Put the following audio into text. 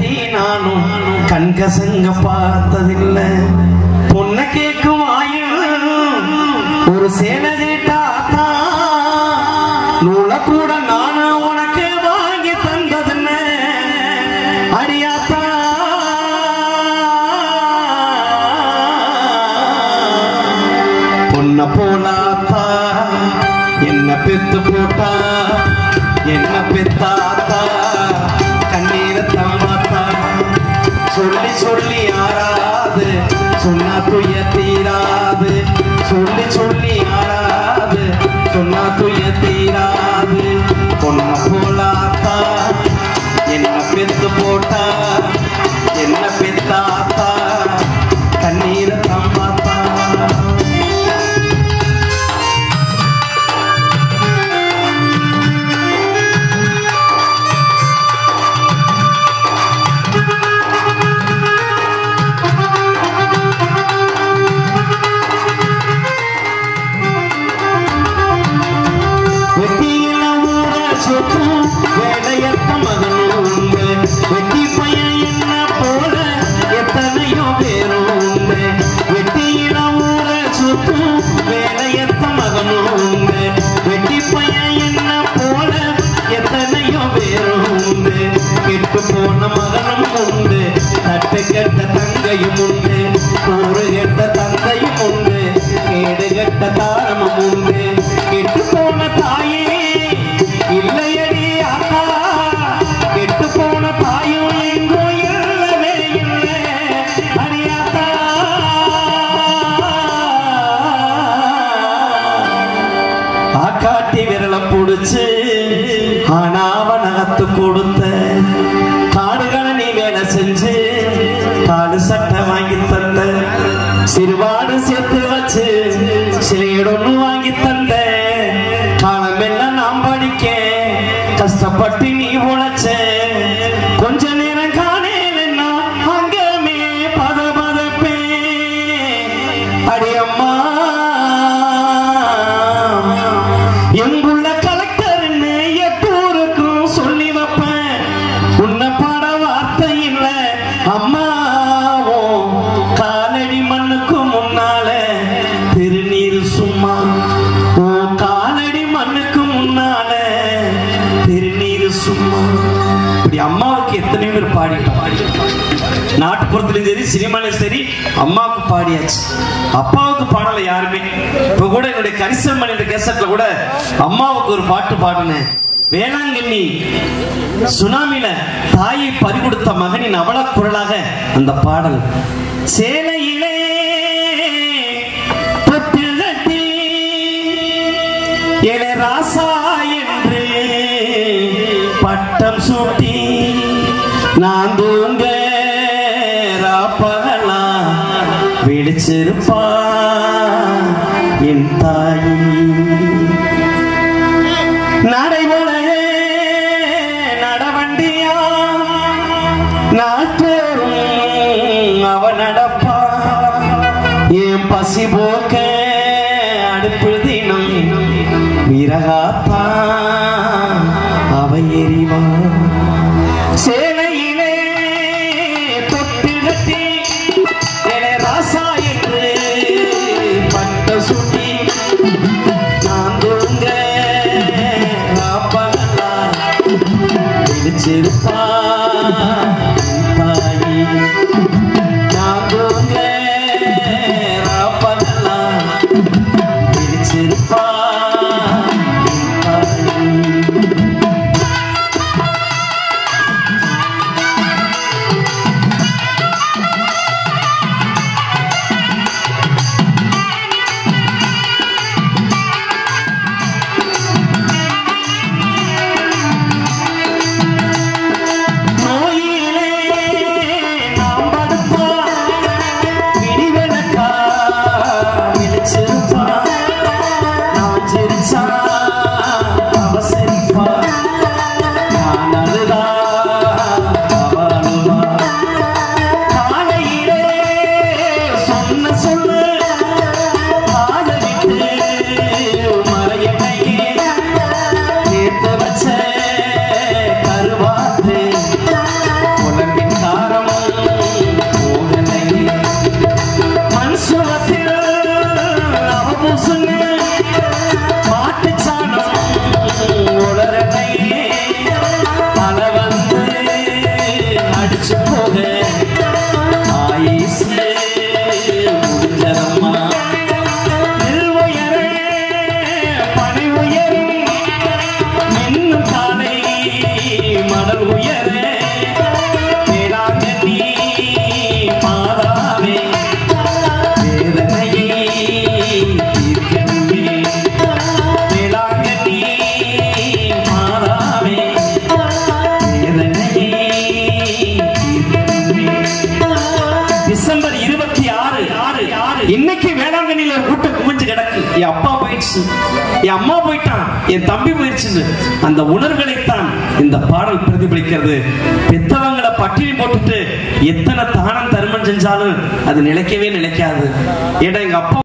பொண்டாட்டி நானும் கண்கசங்க பார்த்ததில்லை பொண்ண கேட்கும் ஆயுள் ஒரு சேலை கேட்டாத்தா நூலை கூட நானும் உனக்கு வாங்கி தந்ததுன்னு அடியாத்தா பொண்ண போலாத்தா என்ன பெத்து போட்டா என்ன பெத்தாத்தா கண்ணீர தம்மாத்தா சொல்லி சொல்லி ஆறாது சொன்னா துய தீராது சொல்லி சொல்லி ஆறாது சொன்னா துய தீராது பொண்ண போலாத்தா என்ன பெத்து போட்டா என்ன பெத்தாத்தா கண்ணீர தம்மாத்தா வெட்டியில ஊர சுத்தும் வேலையத்த மகனும் உண்டு வெட்டி பையன் என்ன போல எத்தனையோ பேரும் உண்டு வெட்டியில ஊர சுத்தும் வேலையத்த மகனும் உண்டு வெட்டி பையன் என்ன போல எத்தனையோ பேரும் உண்டு கெட்டு போன மகனும் உண்டு தட்டு கெட்ட தங்கையும் உண்டு கூறு கெட்ட தந்தையும் உண்டு கேடு கெட்ட தாரமும் உண்டு கெட்டு போன தாயே இல்லையடி அக்கா கெட்டு போன தாயும் எங்கோ இல்லவே இல்லை அடியாத்தா ஆக்காட்டி விரல புடிச்சு ஆனாவ நகத்து கொடுத்த காடுகளை நீ வேலை செஞ்சு காடு சட்டை வாங்கி தந்த சிறுவாடு சேர்த்து வச்சு சிலையடொன்னு வாங்கி தந்த காலமெல்லாம் நாம் படிக்க கஷ்டப்பட்டு நீ உழைச்ச கொஞ்ச நேரம் காணேன்னா அங்கமே பத பதப்பே அடியம்மா எங்குள்ள கலெக்டர்னு எட்டூருக்கும் சொல்லி வைப்பேன் உன்னை பாட வார்த்தை இல்ல அம்மாவோ காலடி மண்ணுக்கு முன்னால திருநீர் சும்மா ஓ காலடி மண்ணுக்கு முன்னால திருநீர் சும்மா இப்படி அம்மாவுக்கு எத்தனை பேர் பாடிட்டோம் நாட்டுப்புறத்துலயும் சரி சினிமாலையும் சரி அம்மாவுக்கு பாடியாச்சு அப்பாவுக்கு பாடல யாருமே இப்ப கூட என்னுடைய கரிசல் மணியோட கேசட்ல கூட அம்மாவுக்கு ஒரு பாட்டு பாடினேன் வேளாங்கண்ணி சுனாமில தாயை பறிகொடுத்த மகனின் அவல குரலாக அந்த பாடல் சேலையிலே தொட்டில் கட்டி என ராசா என்று பட்டம் சூட்டி நான் தூங்க ராப்பகலா விழிச்சிருப்பா என் தாயி நடைமுறையே நடவண்டியா நாட்டோறும் அவ நடப்பா என் பசி போக்க அடுப்பு தினம் விறகாத்தா அவ எறிவா சேலையிலே தொட்டு கட்டி என ராசா என்று பட்ட சுட்டி நான் தூங்க ராப்பகலா விழிச்சிருப்பா தாயி நான் தூங்க ராப்பகலா விழிச்சிருப்பா தாயி நோயிலே அடிச்சு போக ஆயுசு முடிஞ்சதம்மா நெல் உயரே, பனை உயரும், மின்னும் காலை மணல் உயரே, வேளாங்கண்ணி மாதாவே, வேதனையை தீர்க்கணுமே. வேளாங்கண்ணி மாதாவே, வேதனையை தீர்க்கணுமே. டிசம்பர் இருபத்தி ஆறு ஆறு ஆறு இன்னைக்கு வேளாங்கண்ணில ஒரு கூட்டம் குமிஞ்சு கிடக்கு என் அப்பா போயிடுச்சு என் அம்மா போயிட்டான் என் தம்பி போயிடுச்சுன்னு அந்த உணர்வுகளைத்தான் இந்த பாடல் பிரதிபலிக்கிறது பெத்தவங்களை பட்டினி போட்டுட்டு எத்தனை தானம் தர்மம் செஞ்சாலும் அது நிலைக்கவே நிலைக்காது ஏன்னா எங்க அப்பா